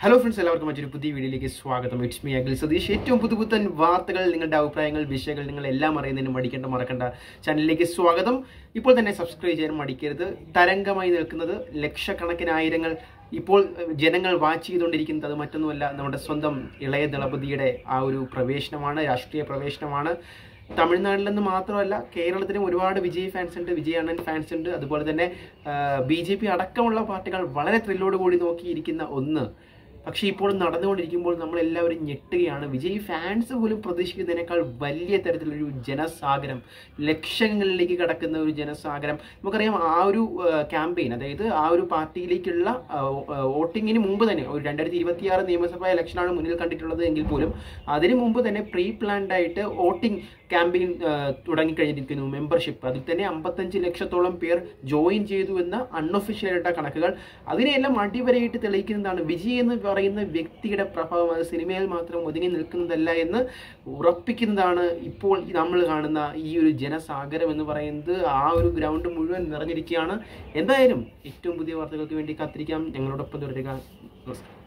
hello friends എല്ലാവർക്കും മറ്റൊരു പുതിയ വീഡിയോയിലേക്ക് സ്വാഗതം ഇറ്റ്സ് മീ അഖിൽ സതീഷ് ഏറ്റവും പുതുപുത്തൻ വാർത്തകൾ നിങ്ങളുടെ അഭിപ്രായങ്ങൾ വിഷയങ്ങൾ നിങ്ങൾ എല്ലാം അറിയുന്നതിന് മടിക്കേണ്ട മറക്കേണ്ട ചാനലിലേക്ക് സ്വാഗതം ഇപ്പോൾ തന്നെ സബ്സ്ക്രൈബ് ചെയ്യാൻ മടിക്കരുത് തരംഗമായി നിൽക്കുന്നത് ലക്ഷക്കണക്കിനായിരങ്ങൾ ഇപ്പോൾ ഏഹ്, ജനങ്ങൾ വാച്ച് ചെയ്തുകൊണ്ടിരിക്കുന്നത് അത് മറ്റൊന്നുമല്ല നമ്മുടെ സ്വന്തം ഇളയ ദളപതിയുടെ ആ ഒരു പ്രവേശനമാണ് രാഷ്ട്രീയ പ്രവേശനമാണ് തമിഴ്നാട്ടിൽ നിന്ന് മാത്രമല്ല കേരളത്തിലും ഒരുപാട് വിജയ് ഫാൻസ് ഉണ്ട് വിജയ് അണ്ണൻ ഫാൻസ് ഉണ്ട് അതുപോലെ തന്നെ ബി ജെ പി അടക്കമുള്ള പാർട്ടികൾ വളരെ ത്രില്ലോട് കൂടി നോക്കിയിരിക്കുന്ന ഒന്ന് പക്ഷേ ഇപ്പോൾ നടന്നുകൊണ്ടിരിക്കുമ്പോൾ നമ്മൾ എല്ലാവരും ഞെട്ടുകയാണ് വിജയ് ഫാൻസ് പോലും പ്രതീക്ഷിക്കുന്നതിനേക്കാൾ വലിയ തരത്തിലൊരു ജനസാഗരം ലക്ഷങ്ങളിലേക്ക് കടക്കുന്ന ഒരു ജനസാഗരം നമുക്കറിയാം ആ ഒരു ക്യാമ്പയിൻ അതായത് ആ ഒരു പാർട്ടിയിലേക്കുള്ള വോട്ടിങ്ങിന് മുമ്പ് തന്നെ ഒരു രണ്ടായിരത്തി ഇരുപത്തിയാറ് നിയമസഭാ ഇലക്ഷനാണ് മുന്നിൽ കണ്ടിട്ടുള്ളത് എങ്കിൽ പോലും അതിന് മുമ്പ് തന്നെ പ്രീ പ്ലാൻഡ് ആയിട്ട് വോട്ടിംഗ് ക്യാമ്പയിൻ തുടങ്ങിക്കഴിഞ്ഞിരിക്കുന്നു മെമ്പർഷിപ്പ് അതിൽ തന്നെ അമ്പത്തഞ്ച് ലക്ഷത്തോളം പേർ ജോയിൻ ചെയ്തു എന്ന അൺഒഫീഷ്യൽ ആയിട്ടുള്ള കണക്കുകൾ അതിനെയെല്ലാം അടിവരയിട്ട് തെളിയിക്കുന്നതാണ് വിജയ് എന്ന് പറയുന്ന വ്യക്തിയുടെ പ്രഭാവം അത് സിനിമയിൽ മാത്രം ഒതുങ്ങി നിൽക്കുന്നതല്ല എന്ന് ഉറപ്പിക്കുന്നതാണ് ഇപ്പോൾ നമ്മൾ കാണുന്ന ഈ ഒരു ജനസാഗരം എന്ന് പറയുന്നത് ആ ഒരു ഗ്രൗണ്ട് മുഴുവൻ നിറഞ്ഞിരിക്കുകയാണ് എന്തായാലും ഏറ്റവും പുതിയ വാർത്തകൾക്ക് വേണ്ടി കാത്തിരിക്കാം ഞങ്ങളോടൊപ്പം തുടരുക നമസ്കാരം